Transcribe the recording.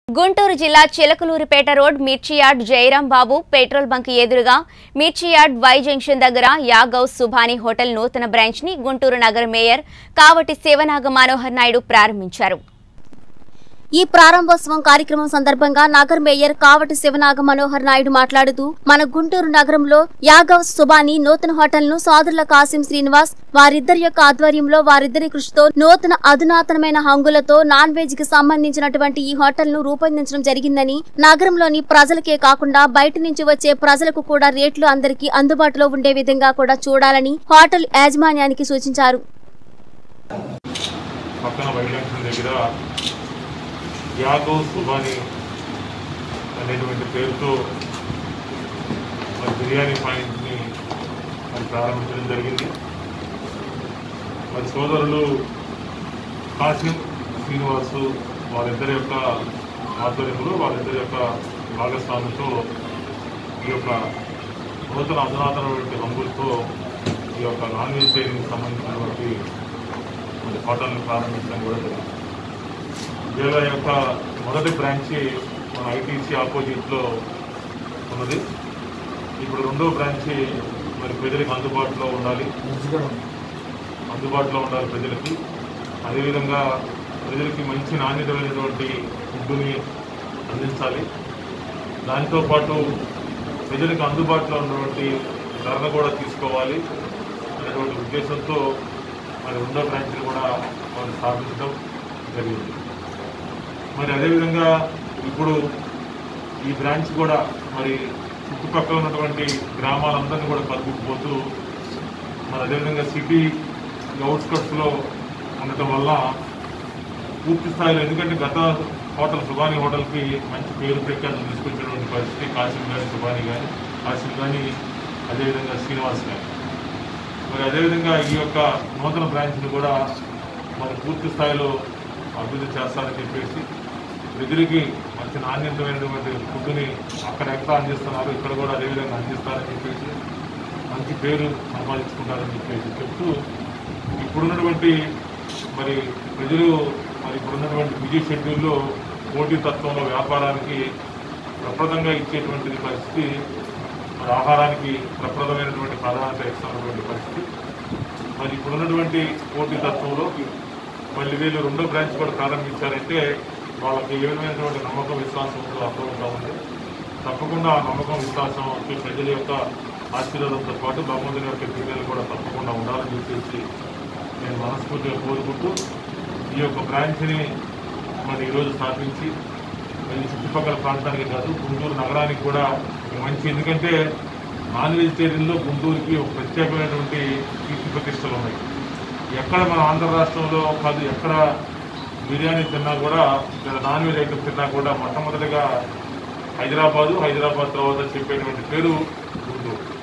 గుంటూరు జిల్లా Chilakaluripet road Mirchi yard Jayaram Babu petrol bunk ఎదురుగా Mirchi yard Y junction దగ్గర యాగౌ సుభాని హోటల్ నూతన బ్రాంచ్ ని గుంటూరు నగర మేయర్ కావటి శివనాగ మనోహర్ నాయుడు ప్రారంభించారు ఈ ప్రారంభోత్సవం కార్యక్రమం సందర్భంగా నగర్ మేయర్ కావటి శివనాగ మనోహర్ నాయుడు మాట్లాడుతూ మన గుంటూరు నగరంలో యాగవ్ సుబాని నూతన హోటల్ ను సోదరుల కాసిం శ్రీనివాస్ వారిద్దరి యొక్క ఆధ్వర్యంలో వారిద్దరి కృషితో నూతన అధునాతనమైన హంగులతో నాన్ వెజ్ కి సంబంధించినటువంటి ఈ హోటల్ ను రూపొందించడం జరిగిందని నగరంలోని ప్రజలకే కాకుండా బయట నుంచి వచ్చే ప్రజలకు కూడా రేట్లు అందరికీ అందుబాటులో ఉండే విధంగా కూడా చూడాలని హోటల్ యాజమాన్యానికి సూచించారు పక్కన వైజంక్షన్ దగ్గర యాగో సుబాని అనేటువంటి పేరుతో మరి బిర్యానీ పాయింట్ని మరి ప్రారంభించడం జరిగింది మరి సోదరులు కాసిం శ్రీనివాసు వారిద్దరి యొక్క ఆధ్వర్యంలో వారిద్దరి యొక్క భాగస్వామ్యంతో ఈ యొక్క నూతన అధునాతనటువంటి హంగులతో ఈ యొక్క నాన్ వెజిటేరియన్కి సంబంధించినటువంటి మరి హోటల్ని ప్రారంభించడం కూడా జరిగింది వీళ్ళ యొక్క మొదటి బ్రాంచి మన ఐటీసీ ఆపోజిట్లో ఉన్నది ఇప్పుడు రెండో బ్రాంచి మరి ప్రజలకు అందుబాటులో ఉండాలి అందుబాటులో ఉండాలి ప్రజలకి అదేవిధంగా ప్రజలకి మంచి నాణ్యతమైనటువంటి ఫుడ్డుని అందించాలి దాంతో పాటు ప్రజలకు అందుబాటులో ఉన్నటువంటి ధరను కూడా తీసుకోవాలి అనేటువంటి ఉద్దేశంతో మరి రెండో బ్రాంచ్ని కూడా మనం స్థాపించడం జరిగింది మరి అదేవిధంగా ఇప్పుడు ఈ బ్రాంచ్ కూడా మరి చుట్టుపక్కల ఉన్నటువంటి గ్రామాలందరినీ కూడా కలుపుకుపోతూ మరి అదేవిధంగా సిటీ అవుట్స్కట్స్లో ఉండటం వల్ల పూర్తి స్థాయిలో ఎందుకంటే గత హోటల్ సుబాని హోటల్కి మంచి పేరు ప్రఖ్యాతులు తీసుకొచ్చినటువంటి పరిస్థితి కాసిం కానీ సుబాని కానీ కాసిం కానీ అదేవిధంగా శ్రీనివాస్ కానీ మరి అదేవిధంగా ఈ యొక్క నూతన బ్రాంచ్ని కూడా మరి పూర్తి స్థాయిలో అభివృద్ధి చేస్తారని చెప్పేసి ప్రజలకి మంచి నాణ్యతమైనటువంటి ఫుడ్ని అక్కడ ఎక్కడ అందిస్తున్నారు ఇక్కడ కూడా అదేవిధంగా అందిస్తారని చెప్పేసి మంచి పేరు సంపాదించుకుంటారని చెప్పేసి చెప్తూ ఇప్పుడున్నటువంటి మరి ప్రజలు మరి ఇప్పుడున్నటువంటి బిజీ షెడ్యూల్లో పోటీ తత్వంలో వ్యాపారానికి ప్రప్రదంగా ఇచ్చేటువంటి పరిస్థితి మరి ఆహారానికి ప్రప్రదమైనటువంటి ప్రాధాన్యత ఇస్తున్నటువంటి పరిస్థితి మరి ఇప్పుడున్నటువంటి పోటీ తత్వంలో మళ్ళీ వీళ్ళు రెండో బ్రాంచ్ కూడా ప్రారంభించారంటే వాళ్ళకి ఏ విధమైనటువంటి నమ్మకం విశ్వాసం ఉందో అర్థమవుతా ఉంది తప్పకుండా ఆ నమ్మకం విశ్వాసం వచ్చి ప్రజల యొక్క ఆశీర్వాదంతో పాటు భగవంతుని యొక్క క్రియలు కూడా తప్పకుండా ఉండాలని చెప్పేసి నేను మనస్ఫూర్తిగా కోరుకుంటూ ఈ యొక్క బ్రాంచ్ని మరి ఈరోజు స్థాపించి ఈ చుట్టుపక్కల ప్రాంతానికి కాదు గుంటూరు నగరానికి కూడా ఒక మంచి ఎందుకంటే నాన్ వెజిటేరియన్లో గుంటూరుకి ఒక ప్రత్యేకమైనటువంటి కీర్తి ప్రతిష్టలు ఉన్నాయి ఎక్కడ మన ఆంధ్ర రాష్ట్రంలో కాదు ఎక్కడ బిర్యానీ తిన్నా కూడా లేదా నాన్ వెజ్ ఐటమ్ తిన్నా కూడా మొట్టమొదటిగా హైదరాబాదు హైదరాబాద్ తర్వాత చెప్పేటువంటి పేరు గుంటూరు